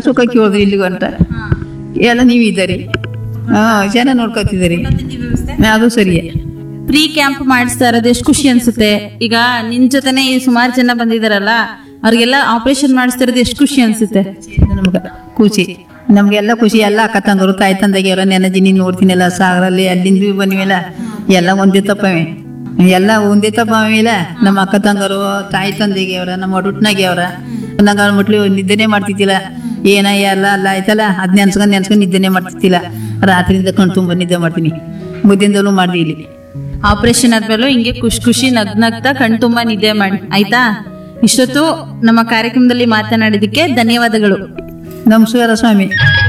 ಸುಖ ಕೇಳಿದ್ರಿ ಇಲ್ಲಿಗೂ ಅಂತ ಎಲ್ಲ ನೀವು ಇದ್ದೀರಿ ಹಾ ಚೆನ್ನಾಗಿ ನೋಡ್ಕೊತಿದ್ದೀರಿ ಅದು ಸರಿಯೇ ಫ್ರೀ ಕ್ಯಾಂಪ್ ಮಾಡಿಸ್ತಾ ಇರೋದು ಎಷ್ಟು ಖುಷಿ ಅನ್ಸುತ್ತೆ ಈಗ ನಿನ್ ಜೊತೆನೆ ಈ ಸುಮಾರು ಜನ ಬಂದಿದಾರಲ್ಲ ಅವ್ರಿಗೆಲ್ಲ ಆಪರೇಷನ್ ಮಾಡಿಸ್ತಾ ಇರೋದು ಎಷ್ಟು ಖುಷಿ ಅನ್ಸುತ್ತೆ ನಮ್ಗೆ ಖುಷಿ ನಮ್ಗೆಲ್ಲ ಖುಷಿ ಎಲ್ಲ ಅಕ್ಕ ತಂಗರು ತಾಯಿ ತಂದೆಗೆ ಅವರ ನೆನಜಿನಿ ನೋಡ್ತೀನಲ್ಲ ಸಾಗರಲ್ಲಿ ಅಲ್ಲಿಂದ ಬಂದ್ಮೇಲ ಎಲ್ಲ ಒಂದೇ ತಪ್ಪವೇ ಎಲ್ಲ ಒಂದೇ ತಪ್ಪವಿಲ್ಲ ನಮ್ಮ ಅಕ್ಕ ತಂಗರು ತಾಯಿ ತಂದೆಗೆ ಅವರ ನಮ್ಮ ಒಡುಟ್ನಾಗೆ ಅವರ ನಂಗೆ ಮಟ್ಲು ನಿದ್ದೆನೆ ಮಾಡ್ತಿದ್ದಿಲ್ಲ ಏನ ಎಲ್ಲ ಅಲ್ಲ ಆಯ್ತಲ್ಲ ಅದ್ ನೆನ್ಸ್ಕೊಂಡ್ ನೆನ್ಸ್ಕೊಂಡ್ ನಿದ್ದೆನೆ ಮಾಡ್ತಿದ್ದಿಲ್ಲ ರಾತ್ರಿಯಿಂದ ಕಣ್ ತುಂಬ ನಿದ್ದೆ ಮಾಡ್ತೀನಿ ಮುದ್ದಿಂದಲೂ ಮಾಡ್ದಿ ಇಲ್ಲಿ ಆಪರೇಷನ್ ಆದ್ಮೇಲೂ ಹಿಂಗೆ ಖುಷಿ ಖುಷಿ ನಗ್ ನಗ್ತಾ ಕಣ್ ತುಂಬಾ ನಿದ್ದೆ ಮಾಡಿ ಆಯ್ತಾ ಇಷ್ಟೊತ್ತು ನಮ್ಮ ಕಾರ್ಯಕ್ರಮದಲ್ಲಿ ಮಾತನಾಡಿದಕ್ಕೆ ಧನ್ಯವಾದಗಳು ನಮಸ್ಕಾರ ಸ್ವಾಮಿ